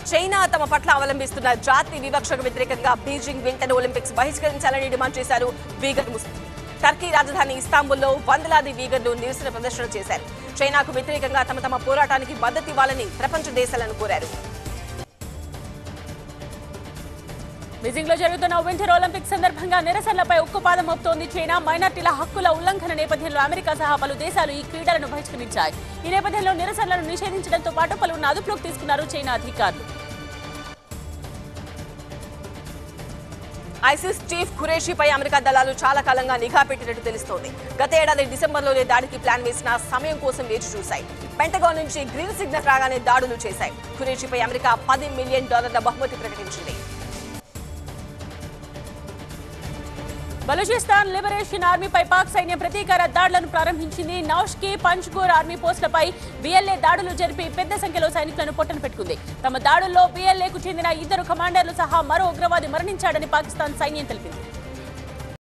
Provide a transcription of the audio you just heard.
China తమ పట్ల అవలంబిస్తున్న జాతి వివక్షకు వ్యతిరేకంగా బీజింగ్ వింటర్ ఒలింపిక్స్ బహిష్కరించాలని డిమాండ్ చేశారు వీగర్ ముస్లిం టర్కీ రాజధాని ఇస్తాంబుల్లో వందలాది వీగర్లు నిరసన ప్రదర్శన చేశారు చైనాకు వ్యతిరేకంగా తమ తమ పోరాటానికి మద్దతు ఇవ్వాలని ప్రపంచ దేశాలను కోరారు బీజింగ్ లో జరుగుతున్న వింటర్ ఒలింపిక్స్ సందర్భంగా నిరసనలపై ఉక్కుపాదం మోపుతోంది చైనా మైనార్టీల హక్కుల ఉల్లంఘన నేపథ్యంలో అమెరికా సహా పలు దేశాలు ఈ క్రీడలను బహిష్కరించాయి ఈ నేపథ్యంలో నిరసనలను నిషేధించడంతో పాటు పలువురిని అదుపులోకి తీసుకున్నారు చైనా అధికారులు ఐసిస్ చీఫ్ ఖురేషీపై అమెరికా దళాలు చాలా కాలంగా నిఘా పెట్టినట్టు తెలుస్తోంది గత ఏడాది డిసెంబర్లోనే దాడికి ప్లాన్ వేసిన సమయం కోసం వేచి చూశాయి పెంటగాన్ నుంచి గ్రీన్ సిగ్నల్ రాగానే దాడులు చేశాయి ఖురేషీపై అమెరికా పది మిలియన్ డాలర్ల బహుమతి ప్రకటించింది బలూచిస్తాన్ లిబరేషన్ ఆర్మీపై పాక్ సైన్యం ప్రతీకార దాడులను ప్రారంభించింది నౌష్కి పంచ్గూర్ ఆర్మీ పోస్టులపై బిఎల్ఏ దాడులు జరిపి పెద్ద సంఖ్యలో సైనికులను పొట్టన పెట్టుకుంది తమ దాడుల్లో బిఎల్ఏకు చెందిన ఇద్దరు కమాండర్లు సహా మరో ఉగ్రవాది మరణించాడని పాకిస్తాన్ సైన్యం తెలిపింది